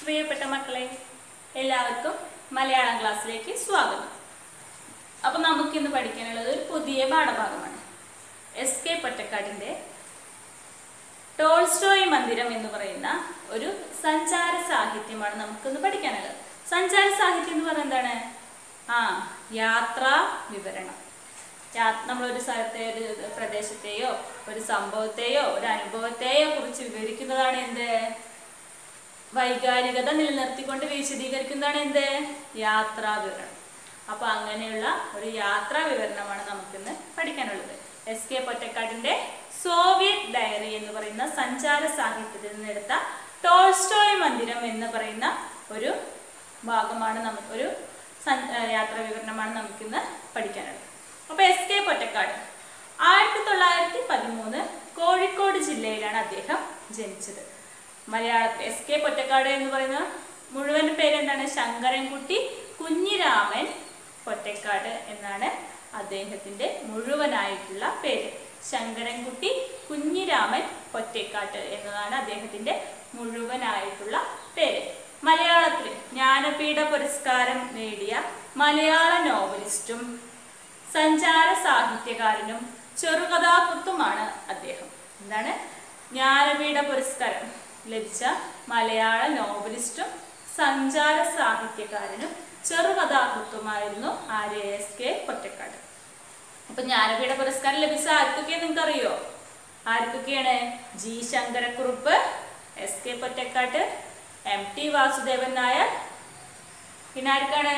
പ്രിയപ്പെട്ട മക്കളെ എല്ലാവർക്കും മലയാളം ക്ലാസ്സിലേക്ക് സ്വാഗതം അപ്പൊ നമുക്കിന്ന് പഠിക്കാനുള്ളത് ഒരു പുതിയ പാഠഭാഗമാണ് എസ് കെ പൊറ്റക്കാടിന്റെ ടോൾസ്റ്റോയ് മന്ദിരം എന്ന് പറയുന്ന ഒരു സഞ്ചാര സാഹിത്യമാണ് നമുക്കിന്ന് പഠിക്കാനുള്ളത് സഞ്ചാര സാഹിത്യം എന്ന് പറയുന്നത് എന്താണ് ആ യാത്രാ വിവരണം യാ- നമ്മളൊരു സ്ഥലത്തെ ഒരു പ്രദേശത്തെയോ ഒരു സംഭവത്തെയോ ഒരു അനുഭവത്തെയോ കുറിച്ച് വിവരിക്കുന്നതാണ് എന്ത് വൈകാരികത നിലനിർത്തിക്കൊണ്ട് വിശദീകരിക്കുന്നതാണ് എന്ത് യാത്രാ വിവരണം അപ്പൊ അങ്ങനെയുള്ള ഒരു യാത്രാ വിവരണമാണ് നമുക്കിന്ന് പഠിക്കാനുള്ളത് എസ് കെ പൊറ്റക്കാടിന്റെ സോവിയറ്റ് ഡയറി എന്ന് പറയുന്ന സഞ്ചാര സാഹിത്യത്തിൽ നിന്നെടുത്ത ടോൾസ്റ്റോയ് മന്ദിരം എന്ന് പറയുന്ന ഒരു ഭാഗമാണ് നമുക്ക് ഒരു സൻ- ഏർ യാത്രാ വിവരണമാണ് നമുക്കിന്ന് പഠിക്കാനുള്ളത് അപ്പൊ എസ് കെ പൊറ്റക്കാട് ആയിരത്തി തൊള്ളായിരത്തി പതിമൂന്ന് കോഴിക്കോട് ജില്ലയിലാണ് അദ്ദേഹം ജനിച്ചത് മലയാളത്തിൽ എസ് കെ പൊറ്റക്കാട് എന്ന് പറയുന്ന മുഴുവൻ പേര് എന്താണ് ശങ്കരൻകുട്ടി കുഞ്ഞിരാമൻ പൊറ്റക്കാട് എന്നാണ് അദ്ദേഹത്തിന്റെ മുഴുവനായിട്ടുള്ള പേര് ശങ്കരൻകുട്ടി കുഞ്ഞിരാമൻ പൊറ്റക്കാട്ട് എന്നതാണ് അദ്ദേഹത്തിന്റെ മുഴുവനായിട്ടുള്ള പേര് മലയാളത്തിൽ ജ്ഞാനപീഠ പുരസ്കാരം നേടിയ മലയാള നോവലിസ്റ്റും സഞ്ചാര സാഹിത്യകാരനും ചെറുകഥാകൃത്തുമാണ് അദ്ദേഹം എന്താണ് ജ്ഞാനപീഠ പുരസ്കാരം ലഭിച്ച മലയാള നോവലിസ്റ്റും സഞ്ചാര സാഹിത്യകാരനും ചെറുകഥാകൃത്തുമായിരുന്നു ആര്യ എസ് കെ പൊറ്റക്കാട് അപ്പൊ ജ്ഞാനപീഠ പുരസ്കാരം ലഭിച്ച ആർക്കൊക്കെ നിങ്ങൾക്ക് അറിയോ ആർക്കൊക്കെയാണ് G Sankarakurup S K Pottekkatt M T Vasudevan Nair പിന്നെ ആർക്കാണ്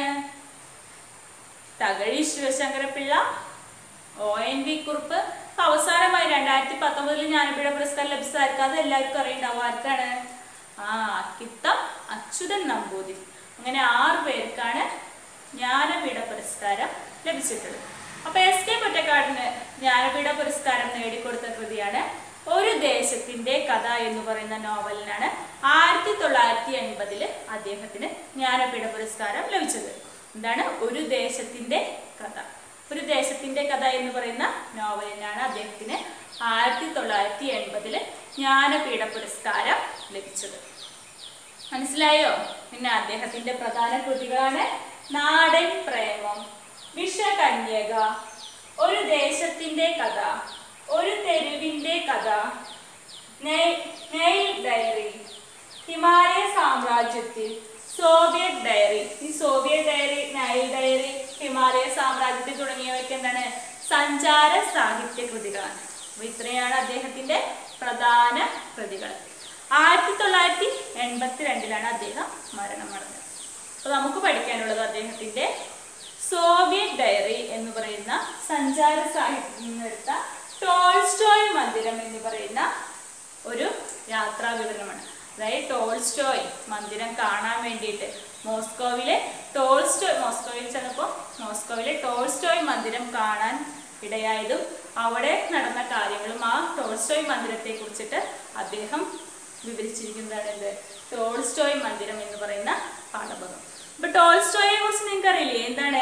Thakazhi Sivasankarapillai O N V Kurup അപ്പൊ അവസാനമായി രണ്ടായിരത്തി പത്തൊമ്പതിൽ ജ്ഞാനപീഠ പുരസ്കാരം ലഭിച്ച ആർക്കും അത് എല്ലാവർക്കും അറിയണ്ടാവും ആർക്കാണ് ആ അക്കിത്തം അച്യുതൻ നമ്പൂതിരി അങ്ങനെ ആറ് പേർക്കാണ് ജ്ഞാനപീഠ പുരസ്കാരം ലഭിച്ചിട്ടുള്ളത് അപ്പൊ എസ് കെ പൊറ്റക്കാടിന് ജ്ഞാനപീഠ പുരസ്കാരം നേടിക്കൊടുത്ത കൃതിയാണ് ഒരു ദേശത്തിന്റെ കഥ എന്ന് പറയുന്ന നോവലിനാണ് ആയിരത്തി തൊള്ളായിരത്തി എൺപതില് അദ്ദേഹത്തിന് ജ്ഞാനപീഠ പുരസ്കാരം ലഭിച്ചത് എന്താണ് ഒരു ദേശത്തിന്റെ കഥ ഒരു ദേശത്തിന്റെ കഥ എന്ന് പറയുന്ന നോവലിനാണ് അദ്ദേഹത്തിന് ആയിരത്തി തൊള്ളായിരത്തി എൺപതില് ജ്ഞാനപീഠ പുരസ്കാരം ലഭിച്ചത് മനസ്സിലായോ പിന്നെ അദ്ദേഹത്തിന്റെ പ്രധാന കൃതികളാണ് നാടൻ പ്രേമം വിഷകന്യക ഒരു ദേശത്തിന്റെ കഥ ഒരു തെരുവിന്റെ കഥ നെയ്- നെയിൽ ഡയറി ഹിമാലയ സാമ്രാജ്യത്തിൽ സോവിയറ്റ് ഡയറി ഈ Soviet Diary Nile Diary Himalaya സാമ്രാജ്യത്തിൽ തുടങ്ങിയവയ്ക്ക് എന്താണ് സഞ്ചാര സാഹിത്യ കൃതികളാണ് അപ്പൊ ഇത്രയാണ് അദ്ദേഹത്തിന്റെ പ്രധാന കൃതികൾ ആയിരത്തി തൊള്ളായിരത്തി എൺപത്തി രണ്ടിലാണ് അദ്ദേഹം മരണമടഞ്ഞത് അപ്പൊ നമുക്ക് പഠിക്കാനുള്ളത് അദ്ദേഹത്തിന്റെ സോവിയറ്റ് ഡയറി എന്ന് പറയുന്ന സഞ്ചാര സാഹിത്യത്തിൽ നിന്നെടുത്ത ടോൾസ്റ്റോയ് മന്ദിരം എന്ന് പറയുന്ന ഒരു യാത്രാ വിവരണമാണ് അതായത് ടോൾസ്റ്റോയ് മന്ദിരം കാണാൻ വേണ്ടിയിട്ട് മോസ്കോവിലെ ടോൾസ്റ്റോയ് മോസ്കോയിൽ ചെന്നപ്പോൾ മോസ്കോവിലെ ടോൾസ്റ്റോയ് മന്ദിരം കാണാൻ ഇടയായതും അവിടെ നടന്ന കാര്യങ്ങളും ആ ടോൾസ്റ്റോയ് മന്ദിരത്തെ കുറിച്ചിട്ട് അദ്ദേഹം വിവരിച്ചിരിക്കുന്നതാണ് എന്ത് ടോൾസ്റ്റോയ് മന്ദിരം എന്ന് പറയുന്ന പാഠഭാഗം അപ്പൊ ടോൾസ്റ്റോയെ കുറിച്ച് നിങ്ങൾക്ക് അറിയില്ലേ എന്താണ്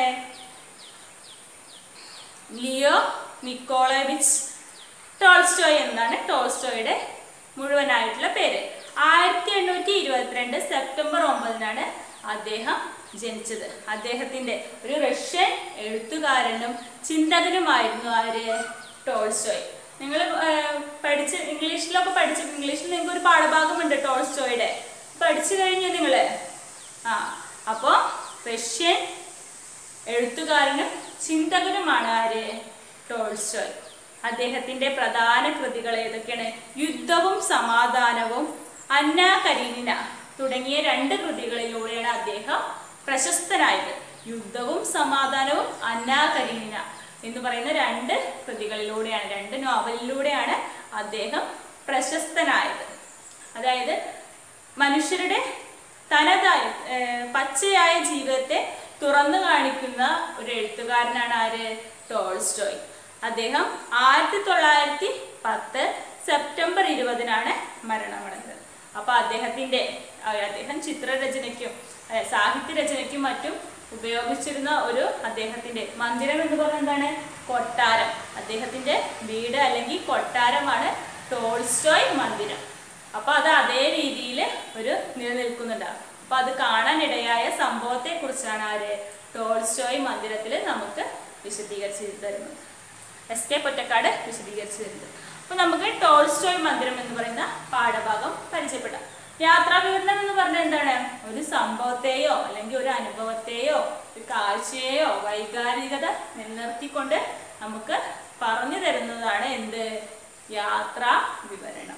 ലിയോ നിക്കോളവിച്ച് ടോൾസ്റ്റോയ് എന്നാണ് ടോൾസ്റ്റോയുടെ മുഴുവനായിട്ടുള്ള പേര് ആയിരത്തി എണ്ണൂറ്റി ഇരുപത്തിരണ്ട് സെപ്റ്റംബർ ഒമ്പതിനാണ് അദ്ദേഹം ജനിച്ചത് അദ്ദേഹത്തിന്റെ ഒരു റഷ്യൻ എഴുത്തുകാരനും ചിന്തകനുമായിരുന്നു ആര് ടോൾസ്റ്റോയ് നിങ്ങൾ പഠിച്ച് ഇംഗ്ലീഷിലൊക്കെ പഠിച്ച് ഇംഗ്ലീഷിൽ നിങ്ങൾക്ക് ഒരു പാഠഭാഗമുണ്ട് ടോൾസ്റ്റോയുടെ പഠിച്ചു കഴിഞ്ഞു നിങ്ങൾ ആ അപ്പോൾ റഷ്യൻ എഴുത്തുകാരനും ചിന്തകനുമാണ് ആര് ടോൾസ്റ്റോയ് അദ്ദേഹത്തിന്റെ പ്രധാന കൃതികൾ ഏതൊക്കെയാണ് യുദ്ധവും സമാധാനവും അന്ന കരീനിന തുടങ്ങിയ രണ്ട് കൃതികളിലൂടെയാണ് അദ്ദേഹം പ്രശസ്തനായത് യുദ്ധവും സമാധാനവും അന്ന കരീനിന എന്ന് പറയുന്ന രണ്ട് കൃതികളിലൂടെയാണ് രണ്ട് നോവലിലൂടെയാണ് അദ്ദേഹം പ്രശസ്തനായത് അതായത് മനുഷ്യരുടെ തനതായ ഏർ പച്ചയായ ജീവിതത്തെ തുറന്നു കാണിക്കുന്ന ഒരു എഴുത്തുകാരനാണ് ആര് ടോൾസ്റ്റോയ് അദ്ദേഹം ആയിരത്തി തൊള്ളായിരത്തി പത്ത് സെപ്റ്റംബർ ഇരുപതിനാണ് മരണമടഞ്ഞത് അപ്പൊ അദ്ദേഹത്തിന്റെ ആ, അദ്ദേഹം ചിത്രരചനയ്ക്കും ഏർ, സാഹിത്യരചനയ്ക്കും മറ്റും ഉപയോഗിച്ചിരുന്ന ഒരു അദ്ദേഹത്തിന്റെ മന്ദിരം എന്ന് പറഞ്ഞാൽ എന്താണ് കൊട്ടാരം അദ്ദേഹത്തിന്റെ വീട് അല്ലെങ്കിൽ കൊട്ടാരമാണ് ടോൾസ്റ്റോയ് മന്ദിരം അപ്പൊ അത് അതേ രീതിയിൽ ഒരു നിലനിൽക്കുന്നുണ്ട് അപ്പൊ അത് കാണാനിടയായ സംഭവത്തെ കുറിച്ചാണ് ആര് ടോൾസ്റ്റോയ് മന്ദിരത്തിൽ നമുക്ക് വിശദീകരിച്ച് തരുന്നത് എസ് കെ പൊറ്റക്കാട് വിശദീകരിച്ച് തരുന്നത് അപ്പൊ നമുക്ക് ടോൾസ്റ്റോയ് മന്ദിരം എന്ന് പറയുന്ന പാഠഭാഗം പരിചയപ്പെടാം യാത്രാ വിവരണം എന്ന് പറഞ്ഞാൽ എന്താണ് ഒരു സംഭവത്തെയോ അല്ലെങ്കിൽ ഒരു അനുഭവത്തെയോ ഒരു കാഴ്ചയെയോ വൈകാരികത നിലനിർത്തിക്കൊണ്ട് നമുക്ക് പറഞ്ഞു തരുന്നതാണ് എന്ത് യാത്രാ വിവരണം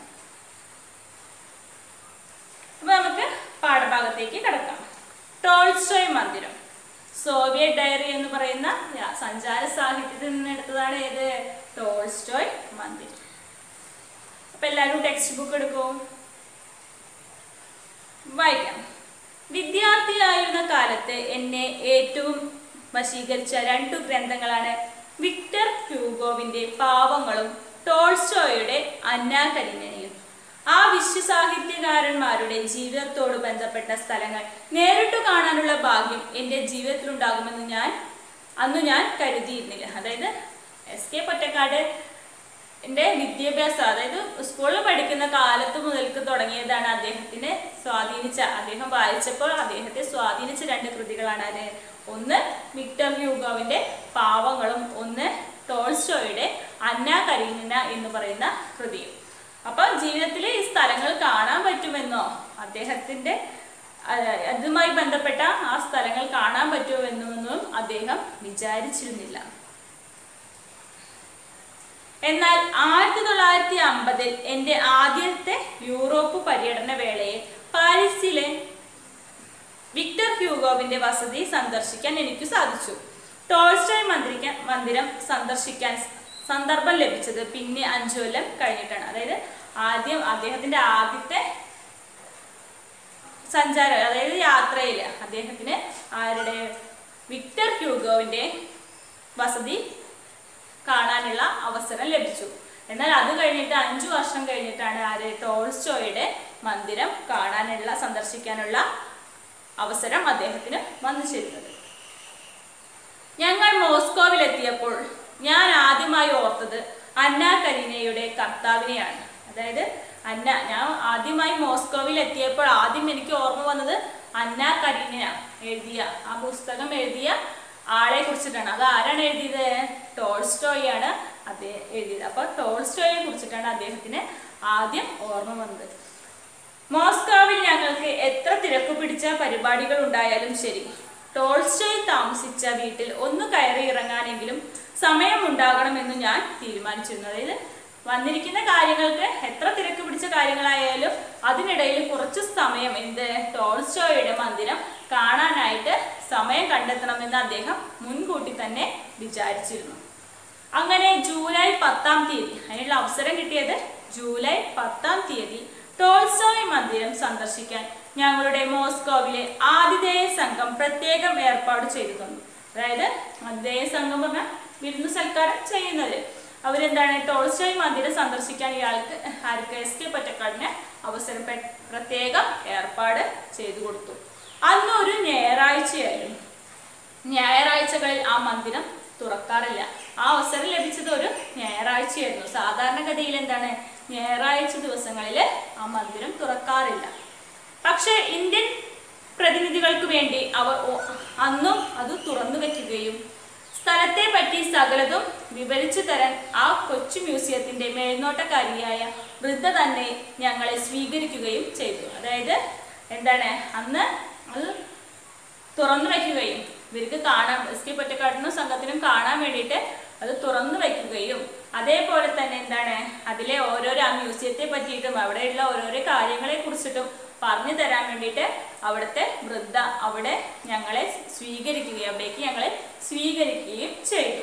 അപ്പൊ നമുക്ക് പാഠഭാഗത്തേക്ക് കിടക്കാം ടോൾസ്റ്റോയ് മന്ദിരം സോവിയറ്റ് ഡയറി എന്ന് പറയുന്ന യാ- സഞ്ചാര സാഹിത്യത്തിൽ നിന്ന് എടുത്തതാണ് ഏത് ടോൾസ്റ്റോയ് മന്ദിരം അപ്പൊ എല്ലാവരും ടെക്സ്റ്റ് ബുക്ക് എടുക്കൂ വായിക്കാം വിദ്യാർത്ഥിയായിരുന്ന കാലത്ത് എന്നെ ഏറ്റവും വശീകരിച്ച രണ്ടു ഗ്രന്ഥങ്ങളാണ് വിക്ടർ ഹ്യൂഗോവിന്റെ പാവങ്ങളും ടോൾസ്റ്റോയുടെ അന്നാ കരീനയും ആ വിശ്വസാഹിത്യകാരന്മാരുടെ ജീവിതത്തോട് ബന്ധപ്പെട്ട സ്ഥലങ്ങൾ നേരിട്ട് കാണാനുള്ള ഭാഗ്യം എൻ്റെ ജീവിതത്തിലുണ്ടാകുമെന്ന് ഞാൻ അന്ന് ഞാൻ കരുതിയിരുന്നില്ല അതായത് എസ് കെ പൊറ്റക്കാട് എൻ്റെ വിദ്യാഭ്യാസം അതായത് സ്കൂളിൽ പഠിക്കുന്ന കാലത്ത് മുതൽക്ക് തുടങ്ങിയതാണ് അദ്ദേഹത്തിനെ സ്വാധീനിച്ച അദ്ദേഹം വായിച്ചപ്പോൾ അദ്ദേഹത്തെ സ്വാധീനിച്ച രണ്ട് കൃതികളാണ് അത് ഒന്ന് വിക്ടർ ഹ്യൂഗോവിന്റെ പാവങ്ങളും ഒന്ന് ടോൾസ്റ്റോയുടെ അന്ന കരീനിന എന്ന് പറയുന്ന കൃതിയും അപ്പൊ ജീവിതത്തിൽ ഈ സ്ഥലങ്ങൾ കാണാൻ പറ്റുമെന്നോ അദ്ദേഹത്തിന്റെ അഹ് അതുമായി ബന്ധപ്പെട്ട ആ സ്ഥലങ്ങൾ കാണാൻ പറ്റുമെന്നൊന്നും അദ്ദേഹം വിചാരിച്ചിരുന്നില്ല എന്നാൽ ആയിരത്തി തൊള്ളായിരത്തി അമ്പതിൽ എൻ്റെ ആദ്യത്തെ യൂറോപ്പ് പര്യടന വേളയിൽ പാരീസിലെ വിക്ടർ ഹ്യൂഗോവിന്റെ വസതി സന്ദർശിക്കാൻ എനിക്ക് സാധിച്ചു ടോൾസ്റ്റോയ് മന്ദിരിക്കാൻ മന്ദിരം സന്ദർശിക്കാൻ സന്ദർഭം ലഭിച്ചത് പിന്നെ അഞ്ചു കൊല്ലം കഴിഞ്ഞിട്ടാണ് അതായത് ആദ്യം അദ്ദേഹത്തിന്റെ ആദ്യത്തെ സഞ്ചാരം അതായത് യാത്രയിൽ അദ്ദേഹത്തിന് ആരുടെ വിക്ടർ ഹ്യൂഗോവിന്റെ വസതി കാണാനുള്ള അവസരം ലഭിച്ചു എന്നാൽ അത് കഴിഞ്ഞിട്ട് അഞ്ചു വർഷം കഴിഞ്ഞിട്ടാണ് ആര് ടോൾസ്റ്റോയുടെ മന്ദിരം കാണാനുള്ള സന്ദർശിക്കാനുള്ള അവസരം അദ്ദേഹത്തിന് വന്നു ചേരുന്നത് ഞങ്ങൾ മോസ്കോവിലെത്തിയപ്പോൾ ഞാൻ ആദ്യമായി ഓർത്തത് അന്ന കരീനയുടെ കർത്താവിനെയാണ് അതായത് അന്ന ഞാൻ ആദ്യമായി മോസ്കോവിൽ എത്തിയപ്പോൾ ആദ്യം എനിക്ക് ഓർമ്മ വന്നത് അന്ന കരീന എഴുതിയ ആ പുസ്തകം എഴുതിയ ആളെ കുറിച്ചിട്ടാണ് അത് ആരാണ് എഴുതിയത് ടോൾസ്റ്റോയ് ആണ് അദ്ദേഹം എഴുതിയത് അപ്പൊ ടോൾസ്റ്റോയെ കുറിച്ചിട്ടാണ് അദ്ദേഹത്തിന് ആദ്യം ഓർമ്മ വന്നത് മോസ്കോവിൽ ഞങ്ങൾക്ക് എത്ര തിരക്കു പിടിച്ച പരിപാടികൾ ഉണ്ടായാലും ശരി ടോൾസ്റ്റോയ് താമസിച്ച വീട്ടിൽ ഒന്ന് കയറി ഇറങ്ങാനെങ്കിലും സമയമുണ്ടാകണമെന്ന് ഞാൻ തീരുമാനിച്ചിരുന്നു അതായത് വന്നിരിക്കുന്ന കാര്യങ്ങൾക്ക് എത്ര തിരക്ക് പിടിച്ച കാര്യങ്ങളായാലും അതിനിടയിൽ കുറച്ച് സമയം എന്ത് ടോൾസ്റ്റോയുടെ മന്ദിരം കാണാനായിട്ട് സമയം കണ്ടെത്തണമെന്ന് അദ്ദേഹം മുൻകൂട്ടി തന്നെ വിചാരിച്ചിരുന്നു അങ്ങനെ ജൂലൈ പത്താം തീയതി അതിനുള്ള അവസരം കിട്ടിയത് ജൂലൈ പത്താം തീയതി ടോൾസോയ് മന്ദിരം സന്ദർശിക്കാൻ ഞങ്ങളുടെ മോസ്കോവിലെ ആതിഥേയ സംഘം പ്രത്യേകം ഏർപ്പാട് ചെയ്തു തന്നു അതായത് ആതിഥേയ സംഘം പറഞ്ഞാൽ വിരുന്നു സൽക്കാരം ചെയ്യുന്നത് അവരെന്താണ് ടോൾസ്റ്റോയ് മന്ദിരം സന്ദർശിക്കാൻ ഇയാൾക്ക് ആർക്ക് എസ് കെ പൊറ്റക്കാടിന് അവസരം പെ- പ്രത്യേകം ഏർപ്പാട് ചെയ്തു കൊടുത്തു അന്ന് ഒരു ഞായറാഴ്ചയായിരുന്നു ഞായറാഴ്ചകളിൽ ആ മന്ദിരം തുറക്കാറില്ല ആ അവസരം ലഭിച്ചത് ഒരു ഞായറാഴ്ചയായിരുന്നു സാധാരണഗതിയിൽ എന്താണ് ഞായറാഴ്ച ദിവസങ്ങളിൽ ആ മന്ദിരം തുറക്കാറില്ല പക്ഷേ ഇന്ത്യൻ പ്രതിനിധികൾക്ക് വേണ്ടി അവർ ഓ- അന്നും അത് തുറന്നു വെക്കുകയും സ്ഥലത്തെ പറ്റി സകലതും വിവരിച്ചു തരാൻ ആ കൊച്ചു മ്യൂസിയത്തിന്റെ മേൽനോട്ടക്കാരിയായ വൃദ്ധ തന്നെ ഞങ്ങളെ സ്വീകരിക്കുകയും ചെയ്തു അതായത് എന്താണ് അന്ന് അത് തുറന്നു വയ്ക്കുകയും ഇവർക്ക് കാണാൻ എസ് കെ പൊറ്റക്കാടിനും സംഘത്തിനും കാണാൻ വേണ്ടിയിട്ട് അത് തുറന്നു വയ്ക്കുകയും അതേപോലെ തന്നെ എന്താണ് അതിലെ ഓരോരോ ആ മ്യൂസിയത്തെ പറ്റിയിട്ടും അവിടെയുള്ള ഓരോരോ കാര്യങ്ങളെ കുറിച്ചിട്ടും പറഞ്ഞു തരാൻ വേണ്ടിയിട്ട് അവിടുത്തെ വൃദ്ധ അവിടെ ഞങ്ങളെ സ്വീകരിക്കുകയും അവിടേക്ക് ഞങ്ങളെ സ്വീകരിക്കുകയും ചെയ്തു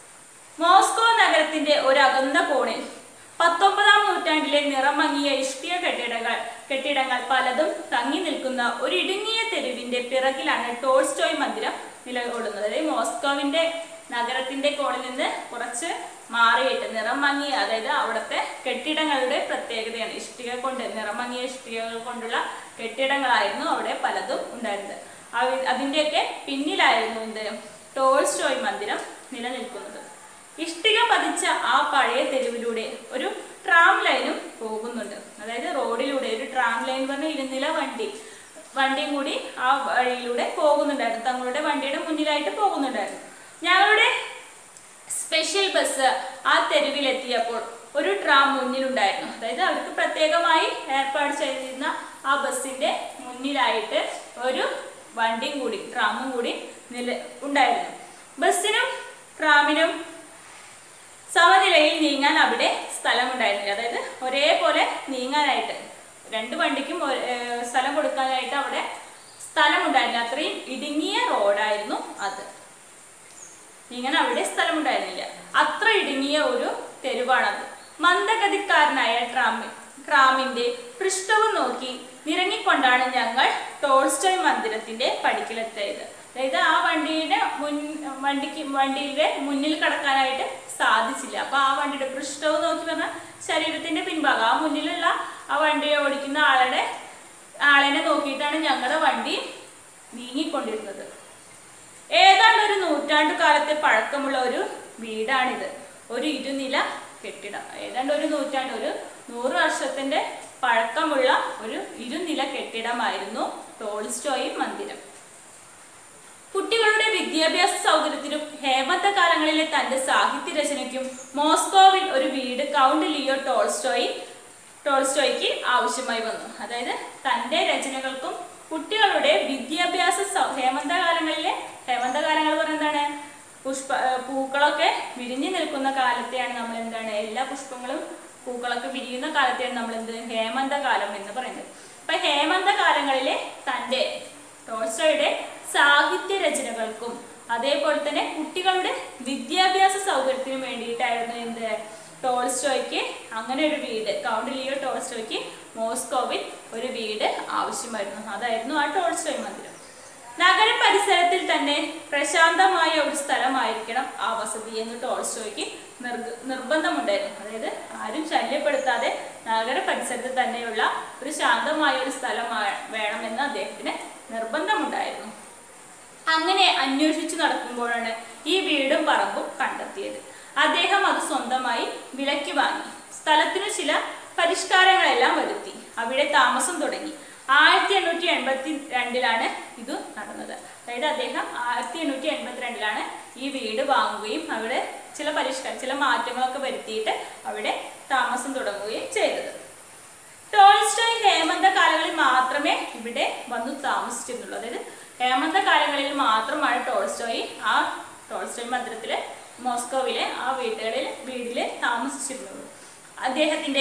മോസ്കോ നഗരത്തിന്റെ ഒരു അകന്ന കോണിൽ പത്തൊമ്പതാം നൂറ്റാണ്ടിലെ നിറം മങ്ങിയ ഇഷ്ടിക കെട്ടിടങ്ങൾ കെട്ടിടങ്ങൾ പലതും തങ്ങി നിൽക്കുന്ന ഒരു ഇടുങ്ങിയ തെരുവിന്റെ പിറകിലാണ് ടോൾസ്റ്റോയ് മന്ദിരം നിലകൊള്ളുന്നത് അതായത് മോസ്കോവിന്റെ നഗരത്തിന്റെ കോണിൽ നിന്ന് കുറച്ച് മാറിയിട്ട് നിറം മങ്ങിയ അതായത് അവിടുത്തെ കെട്ടിടങ്ങളുടെ പ്രത്യേകതയാണ് ഇഷ്ടിക കൊണ്ട് നിറം മങ്ങിയ ഇഷ്ടികകൾ കൊണ്ടുള്ള കെട്ടിടങ്ങളായിരുന്നു അവിടെ പലതും ഉണ്ടായിരുന്നത് അവ- അതിന്റെയൊക്കെ പിന്നിലായിരുന്നു എന്ത് ടോൾസ്റ്റോയ് മന്ദിരം നിലനിൽക്കുന്നത് ഇഷ്ടിക പതിച്ച ആ പഴയ തെരുവിലൂടെ ഒരു ട്രാം ലൈനും പോകുന്നുണ്ട് അതായത് റോഡിലൂടെ ഒരു ട്രാം ലൈൻ പറഞ്ഞ ഇരുനില വണ്ടി വണ്ടിയും കൂടി ആ വഴിയിലൂടെ പോകുന്നുണ്ടായിരുന്നു തങ്ങളുടെ വണ്ടിയുടെ മുന്നിലായിട്ട് പോകുന്നുണ്ടായിരുന്നു ഞങ്ങളുടെ സ്പെഷ്യൽ ബസ് ആ തെരുവിലെത്തിയപ്പോൾ ഒരു ട്രാം മുന്നിലുണ്ടായിരുന്നു അതായത് അവർക്ക് പ്രത്യേകമായി ഏർപ്പാട് ചെയ്തിരുന്ന ആ ബസ്സിന്റെ മുന്നിലായിട്ട് ഒരു വണ്ടിയും കൂടി ട്രാമും കൂടി നില ഉണ്ടായിരുന്നു ബസ്സിനും ട്രാമിനും സമനിലയിൽ നീങ്ങാൻ അവിടെ സ്ഥലമുണ്ടായിരുന്നില്ല അതായത് ഒരേപോലെ നീങ്ങാനായിട്ട് രണ്ട് വണ്ടിക്കും ഒരേ- ഏർ സ്ഥലം കൊടുക്കാനായിട്ട് അവിടെ സ്ഥലമുണ്ടായിരുന്നില്ല അത്രയും ഇടുങ്ങിയ റോഡായിരുന്നു അത് ഇങ്ങനെ അവിടെ സ്ഥലമുണ്ടായിരുന്നില്ല അത്ര ഇടുങ്ങിയ ഒരു തെരുവാണത് മന്ദഗതിക്കാരനായ ട്രാമി ട്രാമിന്റെ പൃഷ്ഠവും നോക്കി നിറങ്ങിക്കൊണ്ടാണ് ഞങ്ങൾ ടോൾസ്റ്റോയ് മന്ദിരത്തിന്റെ പടിക്കലെത്തിയത് അതായത് ആ വണ്ടിയുടെ മുൻ വണ്ടിക്ക് വണ്ടിയുടെ മുന്നിൽ കടക്കാനായിട്ട് സാധിച്ചില്ല അപ്പൊ ആ വണ്ടിയുടെ പൃഷ്ഠവും നോക്കി പറഞ്ഞാൽ ശരീരത്തിന്റെ പിൻഭാഗം ആ മുന്നിലുള്ള ആ വണ്ടി ഓടിക്കുന്ന ആളുടെ ആളിനെ നോക്കിയിട്ടാണ് ഞങ്ങളുടെ വണ്ടി നീങ്ങിക്കൊണ്ടിരുന്നത് ഏതാണ്ട് ഒരു നൂറ്റാണ്ട് കാലത്തെ പഴക്കമുള്ള ഒരു വീടാണിത് ഒരു ഇരുനില കെട്ടിടം ഏതാണ്ട് ഒരു നൂറ്റാണ്ട് ഒരു നൂറ് വർഷത്തിന്റെ പഴക്കമുള്ള ഒരു ഇരുനില കെട്ടിടമായിരുന്നു ടോൾസ്റ്റോയി മന്ദിരം കുട്ടികളുടെ വിദ്യാഭ്യാസ സൗകര്യത്തിനും ഹേമന്ത കാലങ്ങളിലെ തന്റെ സാഹിത്യ രചനയ്ക്കും മോസ്കോവിൽ ഒരു വീട് കൗണ്ട് ലിയോ ടോൾസ്റ്റോയി ടോൾസ്റ്റോയ്ക്ക് ആവശ്യമായി വന്നു അതായത് തന്റെ രചനകൾക്കും കുട്ടികളുടെ വിദ്യാഭ്യാസ സൗ- ഹേമന്തകാലങ്ങളിലെ ഹേമന്തകാലങ്ങൾ പറഞ്ഞാൽ എന്താണ് പുഷ്പ ഏർ പൂക്കളൊക്കെ വിരിഞ്ഞു നിൽക്കുന്ന കാലത്തെയാണ് നമ്മൾ എന്താണ് എല്ലാ പുഷ്പങ്ങളും പൂക്കളൊക്കെ വിരിയുന്ന കാലത്തെയാണ് നമ്മൾ എന്ത് ഹേമന്തകാലം എന്ന് പറയുന്നത് അപ്പൊ ഹേമന്തകാലങ്ങളിലെ തന്റെ ടോൾസ്റ്റോയുടെ സാഹിത്യ രചനകൾക്കും അതേപോലെ തന്നെ കുട്ടികളുടെ വിദ്യാഭ്യാസ സൗകര്യത്തിനും വേണ്ടിയിട്ടായിരുന്നു എന്ത് ടോൾസ്റ്റോയ്ക്ക് അങ്ങനെ ഒരു വീട് കൗണ്ട് ലിയോ ടോൾസ്റ്റോയ്ക്ക് മോസ്കോവിൽ ഒരു വീട് ആവശ്യമായിരുന്നു അതായിരുന്നു ആ ടോൾസ്റ്റോയ് മന്ദിരം നഗര പരിസരത്തിൽ തന്നെ പ്രശാന്തമായ ഒരു സ്ഥലമായിരിക്കണം ആ വസതി എന്ന് ടോൾസ്റ്റോയ്ക്ക് നിർഗ- നിർബന്ധമുണ്ടായിരുന്നു അതായത് ആരും ശല്യപ്പെടുത്താതെ നഗര പരിസരത്തിൽ തന്നെയുള്ള ഒരു ശാന്തമായ ഒരു സ്ഥലം ആ- വേണമെന്ന് അദ്ദേഹത്തിന് നിർബന്ധമുണ്ടായിരുന്നു അങ്ങനെ അന്വേഷിച്ചു നടക്കുമ്പോഴാണ് ഈ വീടും പറമ്പും കണ്ടെത്തിയത് അദ്ദേഹം അത് സ്വന്തമായി വിലയ്ക്ക് വാങ്ങി സ്ഥലത്തിനു ചില പരിഷ്കാരങ്ങളെല്ലാം വരുത്തി അവിടെ താമസം തുടങ്ങി ആയിരത്തി എണ്ണൂറ്റി എൺപത്തി രണ്ടിലാണ് ഇത് നടന്നത് അതായത് അദ്ദേഹം ആയിരത്തി എണ്ണൂറ്റി എൺപത്തി രണ്ടിലാണ് ഈ വീട് വാങ്ങുകയും അവിടെ ചില പരിഷ്കാരം ചില മാറ്റങ്ങളൊക്കെ വരുത്തിയിട്ട് അവിടെ താമസം തുടങ്ങുകയും ചെയ്തത് ടോൾസ്റ്റോയ് ഹേമന്ത കാലങ്ങളിൽ മാത്രമേ ഇവിടെ വന്നു താമസിച്ചിരുന്നുള്ളൂ അതായത് ഹേമന്ത കാലങ്ങളിൽ മാത്രമാണ് ടോൾസ്റ്റോയ് ആ ടോൾസ്റ്റോയ് മന്ദിരത്തിലെ മോസ്കോവിലെ ആ വീടുകളിൽ വീട്ടിൽ താമസിച്ചിരുന്നത് അദ്ദേഹത്തിന്റെ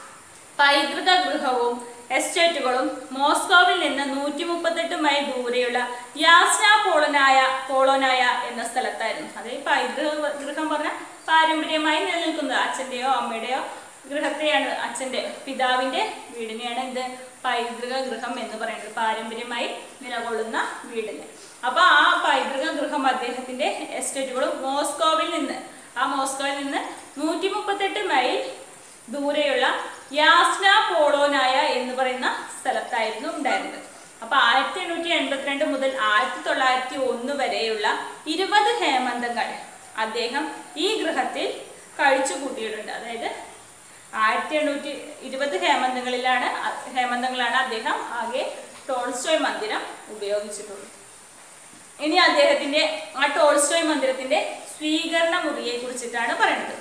പൈതൃക ഗൃഹവും എസ്റ്റേറ്റുകളും മോസ്കോവിൽ നിന്ന് നൂറ്റി മുപ്പത്തെട്ട് മൈൽ ദൂരെയുള്ള യാസ്ന പോളനായ പോളോനായ എന്ന സ്ഥലത്തായിരുന്നു അത് ഈ പൈതൃക ഗൃഹം പറഞ്ഞ പാരമ്പര്യമായി നിലനിൽക്കുന്നത് അച്ഛൻ്റെയോ അമ്മയുടെയോ ഗൃഹത്തെയാണ് അച്ഛൻ്റെ പിതാവിൻ്റെ വീടിനെയാണ് ഇത് പൈതൃക ഗൃഹം എന്ന് പറയുന്നത് പാരമ്പര്യമായി നിലകൊള്ളുന്ന വീടിന് അപ്പൊ ആ പൈതൃക ഗൃഹം അദ്ദേഹത്തിന്റെ എസ്റ്റേറ്റുകളും മോസ്കോവിൽ നിന്ന് ആ മോസ്കോയിൽ നിന്ന് നൂറ്റി മുപ്പത്തെട്ട് മൈൽ ദൂരെയുള്ള യാസ്ന പോളോനായ എന്ന് പറയുന്ന സ്ഥലത്തായിരുന്നു ഉണ്ടായിരുന്നത് അപ്പൊ ആയിരത്തി എണ്ണൂറ്റി എൺപത്തിരണ്ട് മുതൽ ആയിരത്തി തൊള്ളായിരത്തി ഒന്ന് വരെയുള്ള ഇരുപത് ഹേമന്തങ്ങൾ അദ്ദേഹം ഈ ഗൃഹത്തിൽ കഴിച്ചു കൂട്ടിയിട്ടുണ്ട് അതായത് ആയിരത്തി എണ്ണൂറ്റി ഇരുപത് ഹേമന്തങ്ങളിലാണ് അ- ഹേമന്തങ്ങളാണ് അദ്ദേഹം ആകെ ടോൾസ്റ്റോയ് മന്ദിരം ഉപയോഗിച്ചിട്ടുള്ളത് ഇനി അദ്ദേഹത്തിന്റെ ആ ടോൾസ്റ്റോയ് മന്ദിരത്തിന്റെ സ്വീകരണ മുറിയെ കുറിച്ചിട്ടാണ് പറയുന്നത്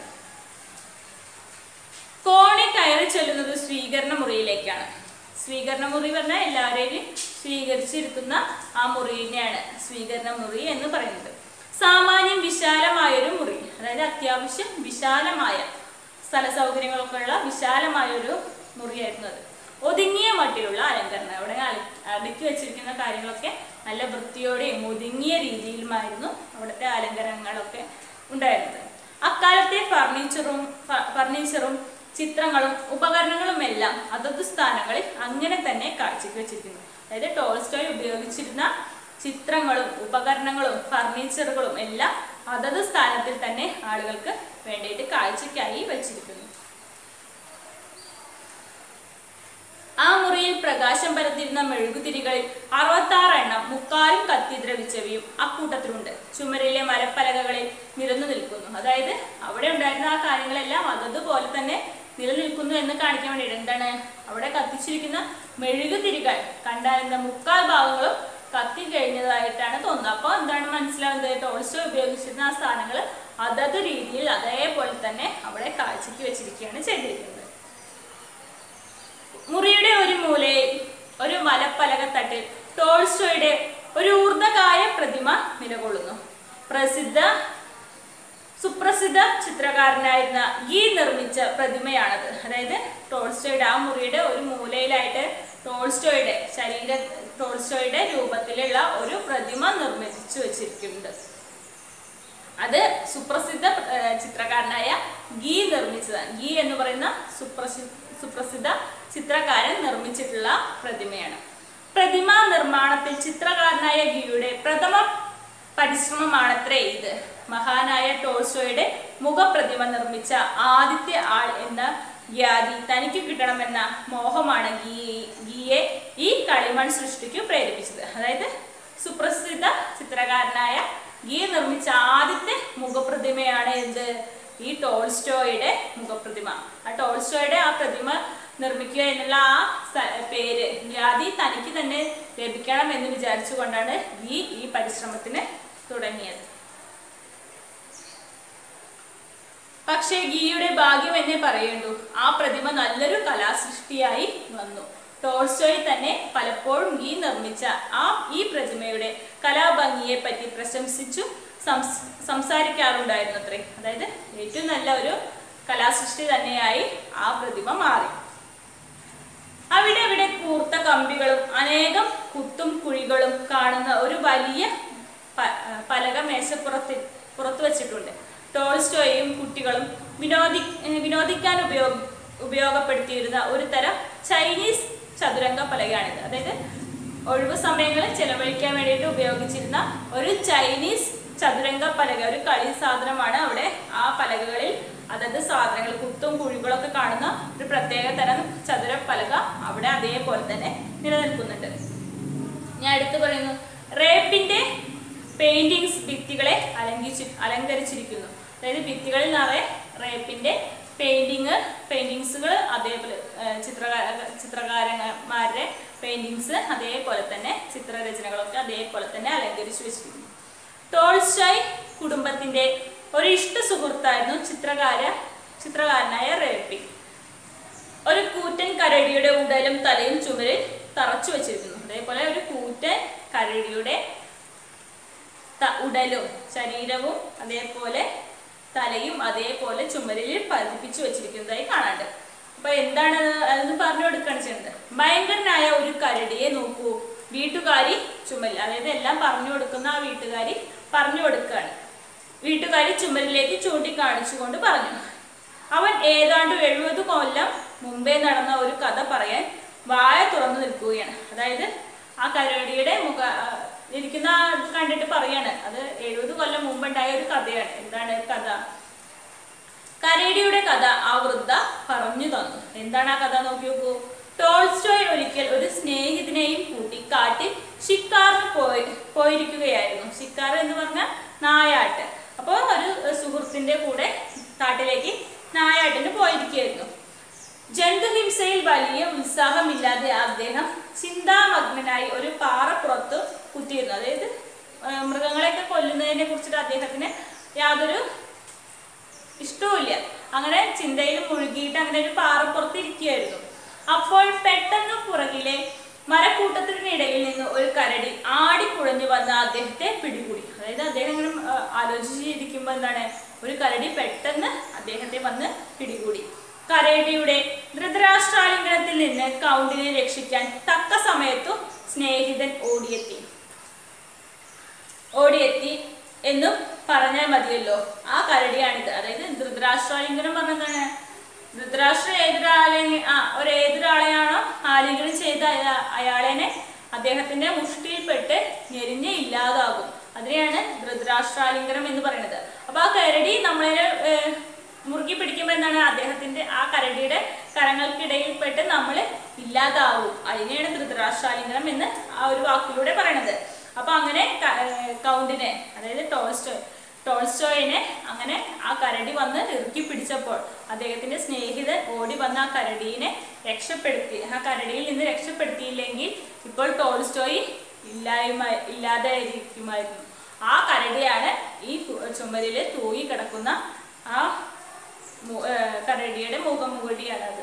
കോണി കയറി ചെല്ലുന്നത് സ്വീകരണ മുറിയിലേക്കാണ് സ്വീകരണ മുറി പറഞ്ഞാൽ എല്ലാവരെയും സ്വീകരിച്ചിരിക്കുന്ന ആ മുറിയെയാണ് സ്വീകരണ മുറി എന്ന് പറയുന്നത് സാമാന്യം വിശാലമായൊരു മുറി അതായത് അത്യാവശ്യം വിശാലമായ സ്ഥല സൗകര്യങ്ങളൊക്കെ ഉള്ള വിശാലമായ ഒരു മുറിയായിരുന്നു അത് ഒതുങ്ങിയ മട്ടിലുള്ള അലങ്കരണം അവിടെ അല- അടുക്കി വെച്ചിരിക്കുന്ന കാര്യങ്ങളൊക്കെ നല്ല വൃത്തിയോടെയും ഒതുങ്ങിയ രീതിയിലുമായിരുന്നു അവിടുത്തെ അലങ്കാരങ്ങളൊക്കെ ഉണ്ടായിരുന്നത് അക്കാലത്തെ ഫർണിച്ചറും ഫ- ഫർണിച്ചറും ചിത്രങ്ങളും ഉപകരണങ്ങളും എല്ലാം അതത് സ്ഥാനങ്ങളിൽ അങ്ങനെ തന്നെ കാഴ്ചയ്ക്ക് വെച്ചിരിക്കുന്നു അതായത് ടോൾസ്റ്റോയ് ഉപയോഗിച്ചിരുന്ന ചിത്രങ്ങളും ഉപകരണങ്ങളും ഫർണിച്ചറുകളും എല്ലാം അതത് സ്ഥാനത്തിൽ തന്നെ ആളുകൾക്ക് വേണ്ടിയിട്ട് കാഴ്ചയ്ക്കായി വെച്ചിരിക്കുന്നു ആ മുറിയിൽ പ്രകാശം പരത്തിരുന്ന മെഴുകുതിരികളിൽ അറുപത്താറ് എണ്ണം മുക്കാലും കത്തി ദ്രവിച്ചവയും അക്കൂട്ടത്തിലുണ്ട് ചുമരിലെ മരപ്പലകകളിൽ നിരന്നു നിൽക്കുന്നു അതായത് അവിടെ ഉണ്ടായിരുന്ന ആ കാര്യങ്ങളെല്ലാം അതതുപോലെ തന്നെ നിലനിൽക്കുന്നു എന്ന് കാണിക്കാൻ വേണ്ടിയിട്ട് എന്താണ് അവിടെ കത്തിച്ചിരിക്കുന്ന മെഴുകുതിരികൾ കണ്ടാൽ എന്താ മുക്കാൽ ഭാഗങ്ങളും കത്തി കഴിഞ്ഞതായിട്ടാണ് തോന്നുന്നത് അപ്പോൾ എന്താണ് മനസ്സിലാവുന്നത് ടോൾസ്റ്റോ ഉപയോഗിച്ചിരുന്ന ആ സാധനങ്ങൾ അതത് രീതിയിൽ അതേപോലെ തന്നെ അവിടെ കാഴ്ചയ്ക്ക് വെച്ചിരിക്കുകയാണ് ചെയ്തിരിക്കുന്നത് മുറിയുടെ ഒരു മൂലയിൽ ഒരു മലപ്പലകത്തട്ടിൽ ടോൾസ്റ്റോയുടെ ഒരു ഊർദ്ധകായ പ്രതിമ നിലകൊള്ളുന്നു പ്രസിദ്ധ സുപ്രസിദ്ധ ചിത്രകാരനായിരുന്ന ഗീ നിർമ്മിച്ച പ്രതിമയാണത് അതായത് ടോൾസ്റ്റോയുടെ ആ മുറിയുടെ ഒരു മൂലയിലായിട്ട് ടോൾസ്റ്റോയുടെ ശരീര ടോൾസ്റ്റോയുടെ രൂപത്തിലുള്ള ഒരു പ്രതിമ നിർമ്മിച്ചു വെച്ചിരിക്കുന്നുണ്ട് അത് സുപ്രസിദ്ധ ഏർ, ചിത്രകാരനായ ഗീ നിർമ്മിച്ചതാണ് ഗീ എന്ന് പറയുന്ന സുപ്രസി സുപ്രസിദ്ധ ചിത്രകാരൻ നിർമ്മിച്ചിട്ടുള്ള പ്രതിമയാണ് പ്രതിമ നിർമ്മാണത്തിൽ ചിത്രകാരനായ ഗീയുടെ പ്രഥമ പരിശ്രമമാണത്രേ ഇത് മഹാനായ ടോൾസ്റ്റോയുടെ മുഖപ്രതിമ നിർമ്മിച്ച ആദ്യത്തെ ആൾ എന്ന ഖ്യാതി തനിക്ക് കിട്ടണമെന്ന മോഹമാണ് ഗീ ഗീയെ ഈ കളിമൺ സൃഷ്ടിക്ക് പ്രേരിപ്പിച്ചത് അതായത് സുപ്രസിദ്ധ ചിത്രകാരനായ ഗീ നിർമ്മിച്ച ആദ്യത്തെ മുഖപ്രതിമയാണ് എന്ത് ഈ ടോൾസ്റ്റോയുടെ മുഖപ്രതിമ ആ ടോൾസ്റ്റോയുടെ ആ പ്രതിമ നിർമ്മിക്കുക എന്നുള്ള ആ സ- പേര് ഖ്യാതി തനിക്ക് തന്നെ ലഭിക്കണം എന്ന് വിചാരിച്ചുകൊണ്ടാണ് ഗീ ഈ പരിശ്രമത്തിന് തുടങ്ങിയത് പക്ഷേ ഗീയുടെ ഭാഗ്യം എന്നേ പറയേണ്ടു ആ പ്രതിമ നല്ലൊരു കലാസൃഷ്ടിയായി വന്നു ടോൾസ്റ്റോയി തന്നെ പലപ്പോഴും ഗീ നിർമ്മിച്ച ആ ഈ പ്രതിമയുടെ കലാഭംഗിയെ പറ്റി പ്രശംസിച്ചു സംസ് സംസാരിക്കാറുണ്ടായിരുന്നു അത്രേ അതായത് ഏറ്റവും നല്ല ഒരു കലാസൃഷ്ടി തന്നെയായി ആ പ്രതിമ മാറി അവിടെ ഇവിടെ കൂർത്ത കമ്പികളും അനേകം കുത്തും കുഴികളും കാണുന്ന ഒരു വലിയ പ- പലക മേശപ്പുറത്ത് പുറത്തു വച്ചിട്ടുണ്ട് ടോൾസ്റ്റോയും കുട്ടികളും വിനോദി ഏഹ് വിനോദിക്കാൻ ഉപയോഗ ഉപയോഗപ്പെടുത്തിയിരുന്ന ഒരു തരം ചൈനീസ് ചതുരംഗ പലകയാണിത് അതായത് ഒഴിവു സമയങ്ങളിൽ ചെലവഴിക്കാൻ വേണ്ടിയിട്ട് ഉപയോഗിച്ചിരുന്ന ഒരു ചൈനീസ് ചതുരംഗ പലക ഒരു കളി സാധനമാണ് അവിടെ ആ പലകകളിൽ അതത് സാധനങ്ങൾ കുത്തും കുഴികളൊക്കെ കാണുന്ന ഒരു പ്രത്യേക തരം ചതുര പലക അവിടെ അതേപോലെ തന്നെ നിലനിൽക്കുന്നുണ്ട് ഞാൻ എടുത്തു പറയുന്നു റേപ്പിന്റെ പെയിന്റിങ്സ് ഭിത്തികളെ അലങ്കിച്ചു അലങ്കരിച്ചിരിക്കുന്നു അതായത് ഭിത്തികളിൽ നിറയെ റേപ്പിന്റെ പെയിന്റിങ് പെയിന്റിങ്സുകൾ അതേപോലെ ഏഹ്, ചിത്രകാര ചിത്രകാരന്മാരുടെ പെയിന്റിങ്സ് അതേപോലെ തന്നെ ചിത്രരചനകളൊക്കെ അതേപോലെ തന്നെ അലങ്കരിച്ചു വെച്ചിരിക്കുന്നു ടോൾസ്റ്റോയ് കുടുംബത്തിന്റെ ഒരു ഇഷ്ട സുഹൃത്തായിരുന്നു ചിത്രകാര ചിത്രകാരനായ റേപ്പി ഒരു കൂറ്റൻ കരടിയുടെ ഉടലും തലയും ചുമരിൽ തറച്ചു വെച്ചിരിക്കുന്നു അതേപോലെ ഒരു കൂറ്റൻ കരടിയുടെ ത- ഉടലും ശരീരവും അതേപോലെ തലയും അതേപോലെ ചുമരിൽ പതിപ്പിച്ചു വെച്ചിരിക്കുന്നതായി കാണാണ്ട് അപ്പൊ എന്താണ് അതെന്ന് പറഞ്ഞു കൊടുക്കുകയാണ് ചെയ്യുന്നത് ഭയങ്കരനായ ഒരു കരടിയെ നോക്കൂ വീട്ടുകാരി ചുമൽ അതായത് എല്ലാം പറഞ്ഞു കൊടുക്കുന്ന ആ വീട്ടുകാരി പറഞ്ഞു കൊടുക്കുകയാണ് വീട്ടുകാരി ചുമരിലേക്ക് ചൂണ്ടിക്കാണിച്ചുകൊണ്ട് പറഞ്ഞു അവൻ ഏതാണ്ട് എഴുപത് കൊല്ലം മുമ്പേ നടന്ന ഒരു കഥ പറയാൻ വായ തുറന്നു നിൽക്കുകയാണ് അതായത് ആ കരടിയുടെ മുഖ ആ, ഇരിക്കുന്ന ആ ഇത് കണ്ടിട്ട് പറയാണ് അത് എഴുപത് കൊല്ലം മുമ്പുണ്ടായ ഒരു കഥയാണ് എന്താണ് കഥ കരടിയുടെ കഥ ആ വൃദ്ധ പറഞ്ഞു തന്നു എന്താണ് ആ കഥ നോക്കി നോക്കൂ ടോൾസ്റ്റോയ് ഒരിക്കൽ ഒരു സ്നേഹിതനെയും കൂട്ടി കാട്ടിൽ ഷിക്കാറിന് പോയി പോയിരിക്കുകയായിരുന്നു ഷിക്കാർ എന്ന് പറഞ്ഞാൽ നായാട്ട് അപ്പോൾ ഒരു സുഹൃത്തിന്റെ കൂടെ കാട്ടിലേക്ക് നായാട്ടിന് പോയിരിക്കുകയായിരുന്നു ജന്തുഹിംസയിൽ വലിയ ഉത്സാഹമില്ലാതെ അദ്ദേഹം ചിന്താമഗ്നനായി ഒരു പാറപ്പുറത്ത് കുത്തിയിരുന്നു അതായത് ആ, മൃഗങ്ങളെയൊക്കെ കൊല്ലുന്നതിനെ കുറിച്ചിട്ട് അദ്ദേഹത്തിന് യാതൊരു ഇഷ്ടവുമില്ല അങ്ങനെ ചിന്തയിൽ മുഴുകിയിട്ട് അങ്ങനെ ഒരു പാറപ്പുറത്ത് ഇരിക്കുകയായിരുന്നു അപ്പോൾ പെട്ടെന്ന് പുറകിലെ മരക്കൂട്ടത്തിനിടയിൽ നിന്ന് ഒരു കരടി ആടിക്കുഴഞ്ഞു വന്ന അദ്ദേഹത്തെ പിടികൂടി അതായത് അദ്ദേഹം ഇങ്ങനെ ആ, ആലോചിച്ചിരിക്കുമ്പോൾ എന്താണ് ഒരു കരടി പെട്ടെന്ന് അദ്ദേഹത്തെ വന്ന് പിടികൂടി കരടിയുടെ ധൃതരാഷ്ട്രാലിംഗനത്തിൽ നിന്ന് കൗണ്ടിനെ രക്ഷിക്കാൻ തക്ക സമയത്തു സ്നേഹിതൻ ഓടിയെത്തി ഓടിയെത്തി എന്നും പറഞ്ഞാൽ മതിയല്ലോ ആ കരടിയാണിത് അതായത് ധൃതരാഷ്ട്രാലിംഗനം പറഞ്ഞതാണ് ധൃതരാഷ്ട്ര ഏതൊരാളെ ആ ഒരു ഏതൊരാളെയാണോ ആലിംഗനം ചെയ്ത അയാ- അയാളെനെ അദ്ദേഹത്തിന്റെ മുഷ്ടിയിൽപ്പെട്ട് ഞെരിഞ്ഞ് ഇല്ലാതാകും അതിനെയാണ് ധൃതരാഷ്ട്രാലിംഗനം എന്ന് പറയുന്നത് അപ്പൊ ആ കരടി നമ്മളെ ഏഹ്, മുറുക്കി പിടിക്കുമ്പോൾ എന്താണ് അദ്ദേഹത്തിന്റെ ആ കരടിയുടെ കരങ്ങൾക്കിടയിൽപ്പെട്ട് നമ്മൾ ഇല്ലാതാവും അതിനെയാണ് ധൃതരാഷ്ട്രാലിംഗനം എന്ന് ആ ഒരു വാക്കിലൂടെ പറയണത് അപ്പൊ അങ്ങനെ ക- ഏർ കൗണ്ടിനെ അതായത് ടോൾസ്റ്റോയ് ടോൾസ്റ്റോയിനെ അങ്ങനെ ആ കരടി വന്ന് ഇറുക്കി പിടിച്ചപ്പോൾ അദ്ദേഹത്തിന്റെ സ്നേഹിതൻ ഓടി വന്ന് ആ കരടീനെ രക്ഷപ്പെടുത്തി ആ കരടിയിൽ നിന്ന് രക്ഷപ്പെടുത്തിയില്ലെങ്കിൽ ഇപ്പോൾ ടോൾസ്റ്റോയി ഇല്ലായ്മ ഇല്ലാതെയിരിക്കുമായിരുന്നു ആ കരടിയാണ് ഈ തു- ചുമരില് തൂങ്ങി കിടക്കുന്ന ആ മു- ഏർ കരടിയുടെ മുഖമുകടിയാണത്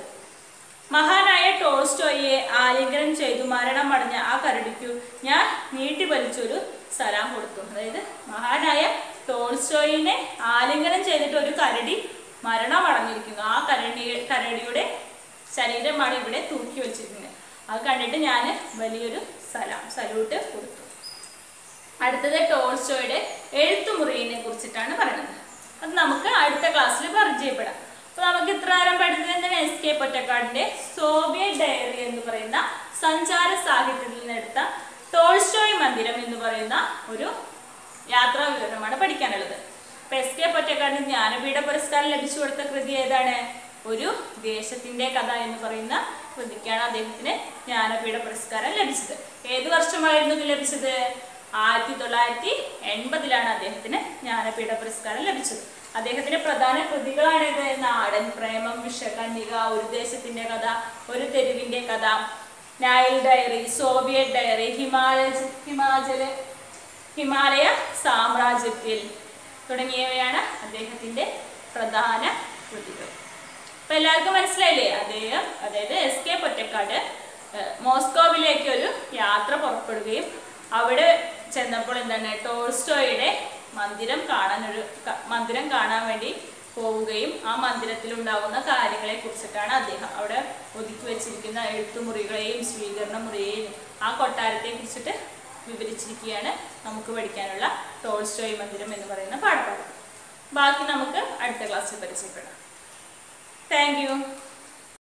മഹാനായ ടോൾസ്റ്റോയെ ആലിംഗനം ചെയ്തു മരണമടഞ്ഞ ആ കരടിക്കു ഞാൻ നീട്ടി വലിച്ചൊരു സലാം കൊടുത്തു അതായത് മഹാനായ ടോൾസ്റ്റോയിനെ ആലിംഗനം ചെയ്തിട്ട് ഒരു കരടി മരണമടഞ്ഞിരിക്കുന്നു ആ കരടി കരടിയുടെ ശരീരമാണ് ഇവിടെ തൂക്കി വെച്ചിരിക്കുന്നത് അത് കണ്ടിട്ട് ഞാൻ വലിയൊരു സലാം സല്യൂട്ട് കൊടുത്തു അടുത്തത് ടോൾസ്റ്റോയുടെ എഴുത്തുമുറിയിനെ കുറിച്ചിട്ടാണ് പറയുന്നത് അത് നമുക്ക് അടുത്ത ക്ലാസ്സിൽ പരിചയപ്പെടാം അപ്പൊ നമുക്ക് ഇത്ര നേരം പഠിച്ചത് എന്താണ് എസ് കെ പൊറ്റക്കാടിന്റെ സോവിയറ്റ് ഡയറി എന്ന് പറയുന്ന സഞ്ചാര സാഹിത്യത്തിൽ നിന്നെടുത്ത ടോൾസ്റ്റോയ് മന്ദിരം എന്ന് പറയുന്ന ഒരു യാത്രാ വിവരണമാണ് പഠിക്കാനുള്ളത് അപ്പൊ എസ് കെ പൊറ്റക്കാടിന് ജ്ഞാനപീഠ പുരസ്കാരം ലഭിച്ചു കൊടുത്ത കൃതി ഏതാണ് ഒരു ദേശത്തിന്റെ കഥ എന്ന് പറയുന്ന കൃതിക്കാണ് അദ്ദേഹത്തിന് ജ്ഞാനപീഠ പുരസ്കാരം ലഭിച്ചത് ഏത് വർഷമായിരുന്നു ഇത് ലഭിച്ചത് ആയിരത്തി തൊള്ളായിരത്തി എൺപതിലാണ് അദ്ദേഹത്തിന് ജ്ഞാനപീഠ പുരസ്കാരം ലഭിച്ചത് അദ്ദേഹത്തിന്റെ പ്രധാന കൃതികളാണിത് നാടൻ പ്രേമം വിഷകന്യക ഒരു ദേശത്തിന്റെ കഥ ഒരു തെരുവിന്റെ കഥ Nile Diary Soviet Diary Himalaya Himachala Himalaya സാമ്രാജ്യത്തിൽ തുടങ്ങിയവയാണ് അദ്ദേഹത്തിന്റെ പ്രധാന കൃതികൾ അപ്പൊ എല്ലാവർക്കും മനസ്സിലായില്ലേ അദ്ദേഹം അതായത് എസ് കെ പൊറ്റക്കാട് ഏഹ്, മോസ്കോവിലേക്ക് ഒരു യാത്ര പുറപ്പെടുകയും അവിടെ ചെന്നപ്പോൾ എന്താണ് ടോൾസ്റ്റോയുടെ മന്ദിരം കാണാൻ ഒരു ക- മന്ദിരം കാണാൻ വേണ്ടി പോവുകയും ആ മന്ദിരത്തിൽ ഉണ്ടാകുന്ന കാര്യങ്ങളെ കുറിച്ചിട്ടാണ് അദ്ദേഹം അവിടെ ഒതുക്കി വെച്ചിരിക്കുന്ന എഴുത്തുമുറികളെയും സ്വീകരണ മുറിയെയും ആ കൊട്ടാരത്തെ കുറിച്ചിട്ട് വിവരിച്ചിരിക്കുകയാണ് നമുക്ക് പഠിക്കാനുള്ള ടോൾസ്റ്റോയ് മന്ദിരം എന്ന് പറയുന്ന പാഠഭാഗം ബാക്കി നമുക്ക് അടുത്ത ക്ലാസ്സിൽ പരിചയപ്പെടാം താങ്ക് യു